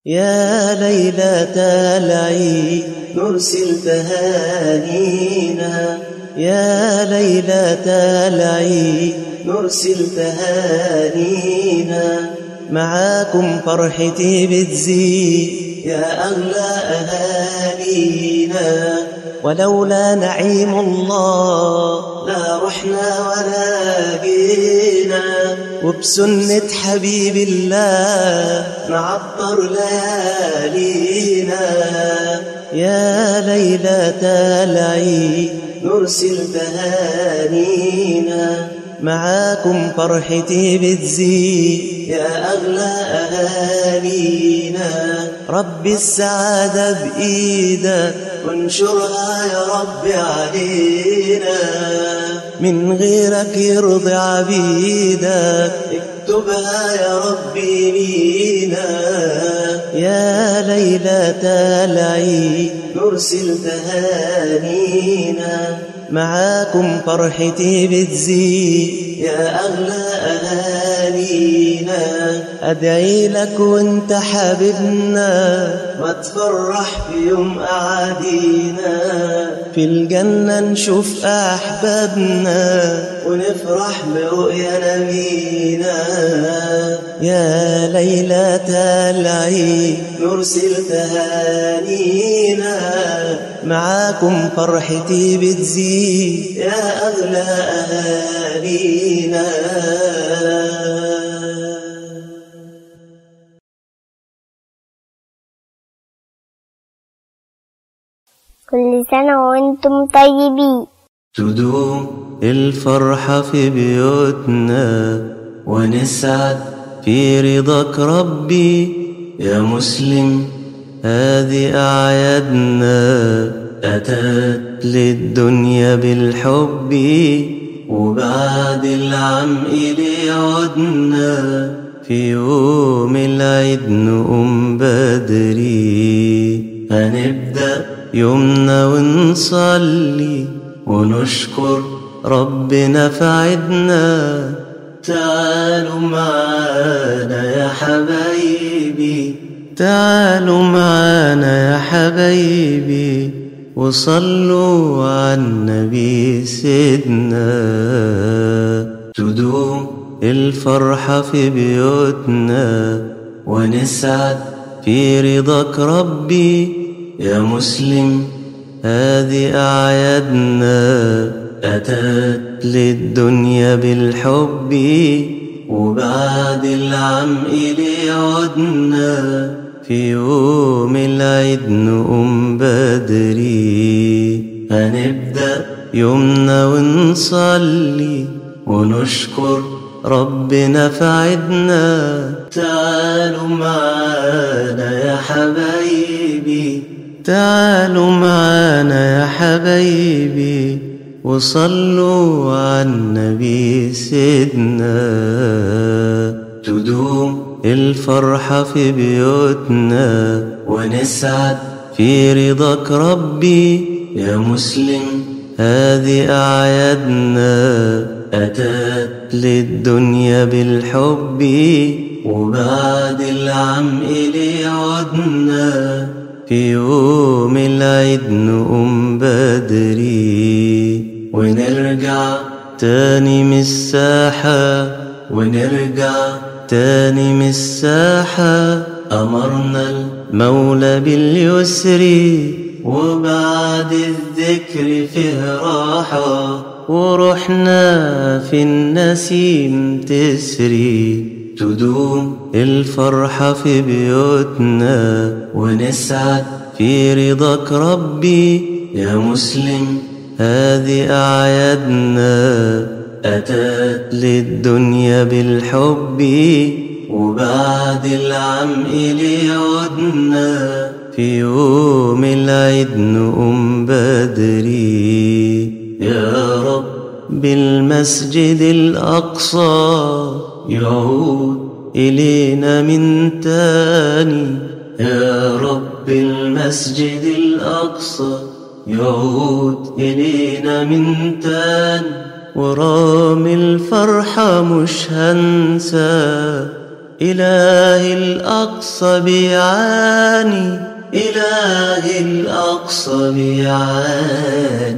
يا ليلة العيد نرسل تهانينا يا ليلة العيد نرسل تهانينا معاكم فرحتي بتزيد يا أغلى أهالينا ولولا نعيم الله لا رحنا ولا جينا وبسنة حبيب الله نعطر ليالينا يا ليلة العيد نرسل تهانينا معاكم فرحتي بتزيد يا أغلى أهالينا ربي السعادة بإيدك وانشرها يا رب علينا من غيرك يرضي عبيدك اكتبها يا ربي لينا يا ليلة العيد نرسل تهانينا معاكم فرحتي بتزيد يا أغلى أهالينا أدعي لك وانت حبيبنا ما تفرح في يوم أعادينا في الجنة نشوف أحبابنا ونفرح برؤيا نبينا يا ليلة العيد نرسل تهانينا معاكم فرحتي بتزيد يا أغلى أهالينا كل سنة وانتم طيبين تدوم الفرحة في بيوتنا ونسعد في رضاك ربي يا مسلم هذه أعيادنا أتت للدنيا بالحب وبعد العم إلي عدنا في يوم العيد نقوم بدري هنبدأ يومنا ونصلي ونشكر ربنا في عيدنا تعالوا معانا يا حبايبي تعالوا معانا يا حبايبي وصلوا على النبي سيدنا تدوم الفرحة في بيوتنا ونسعد في رضاك ربي يا مسلم هذه أعيادنا أتت للدنيا بالحب وبعد العم إلي عدنا في يوم العيد نقوم بدري هنبدأ يومنا ونصلي ونشكر ربنا في عيدنا تعالوا معانا يا حبايبي تعالوا معانا يا حبايبي وصلوا على النبي سيدنا تدوم الفرحة في بيوتنا ونسعد في رضاك ربي يا مسلم هذه أعيادنا أتت للدنيا بالحب وبعد العم إلي عدنا في يوم العيد نقوم بدري ونرجع تاني من الساحة ونرجع تاني من الساحة أمرنا المولى باليسر وبعد الذكر فيه راحة ورحنا في النسيم تسري تدوم الفرحة في بيوتنا ونسعد في رضاك ربي يا مسلم هذه أعيادنا أتت للدنيا بالحب وبعد العم إلي عدنا في يوم العيد نقوم بدري يا رب بالمسجد الأقصى يعود إلينا من تاني يا رب المسجد الأقصى يعود إلينا من تاني ورامي الفرحة مش هنسى إله الأقصى بيعاني إله الأقصى بيعاني